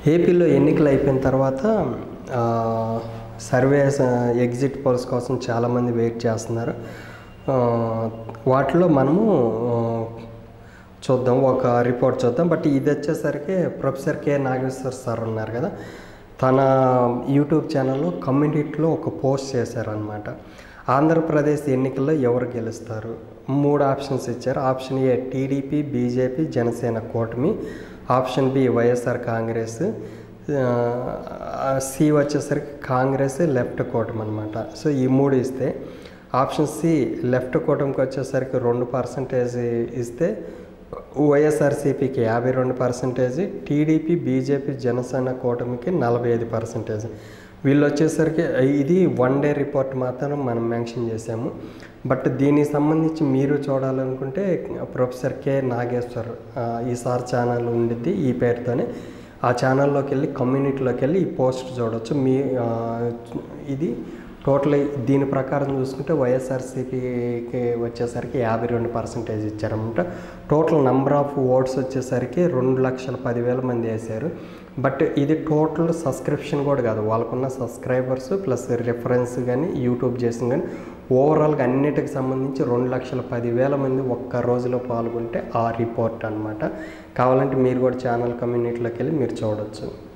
ఏపీలో ఎన్నికలు అయిపోయిన తర్వాత ఆ, సర్వేస్ ఎగ్జిట్ పోల్స్ కోసం చాలామంది వెయిట్ చేస్తున్నారు ఆ, వాటిలో మనము ఆ, చూద్దాం ఒక రిపోర్ట్ చూద్దాం బట్ ఇది వచ్చేసరికి ప్రొఫెసర్ కె నాగేశ్వర్ సార్ ఉన్నారు కదా తన యూట్యూబ్ ఛానల్లో కమ్యూనిటీలో ఒక పోస్ట్ చేశారనమాట ఆంధ్రప్రదేశ్ ఎన్నికల్లో ఎవరు గెలుస్తారు మూడు ఆప్షన్స్ ఇచ్చారు option A TDP BJP Janasena కూటమి option B YSR Congress C వచ్చేసరికి కాంగ్రెస్ లెఫ్ట్ కూటమి అనమాట సో ఈ మూడు ఇస్తే ఆప్షన్ సి లెఫ్ట్ కూటమికి వచ్చేసరికి రెండు పర్సంటేజ్ ఇస్తే వైఎస్ఆర్సీపీకి యాభై రెండు పర్సెంటేజ్ టీడీపీ బీజేపీ జనసేన కూటమికి నలభై ఐదు పర్సెంటేజ్ వీళ్ళు వచ్చేసరికి ఇది వన్ డే రిపోర్ట్ మాత్రం మనం మెన్షన్ చేసాము బట్ దీనికి సంబంధించి మీరు చూడాలనుకుంటే ప్రొఫెసర్ కె నాగేశ్వర్ ఆ, ఈ సార్ ఛానల్ ఉండిద్ది ఈ పేరుతోనే ఆ ఛానల్లోకి వెళ్ళి కమ్యూనిటీలోకి వెళ్ళి ఈ పోస్ట్ చూడొచ్చు మీ ఆ, ఇది టోటల్ దీని ప్రకారం చూసుకుంటే వైఎస్ఆర్సీపీకి వచ్చేసరికి యాభై రెండు పర్సెంటేజ్ ఇచ్చారన్నమాట టోటల్ నెంబర్ ఆఫ్ ఓట్స్ వచ్చేసరికి రెండు లక్షల పదివేల మంది వేశారు బట్ ఇది టోటల్ సబ్స్క్రిప్షన్ కూడా కాదు వాళ్ళకున్న సబ్స్క్రైబర్స్ ప్లస్ రిఫరెన్స్ కానీ యూట్యూబ్ చేసిన కానీ ఓవరాల్గా అన్నిటికి సంబంధించి రెండు లక్షల పదివేల మంది ఒక్క రోజులో పాల్గొంటే ఆ రిపోర్ట్ అనమాట కావాలంటే మీరు కూడా ఛానల్ కమ్యూనిటీలోకి వెళ్ళి మీరు చూడొచ్చు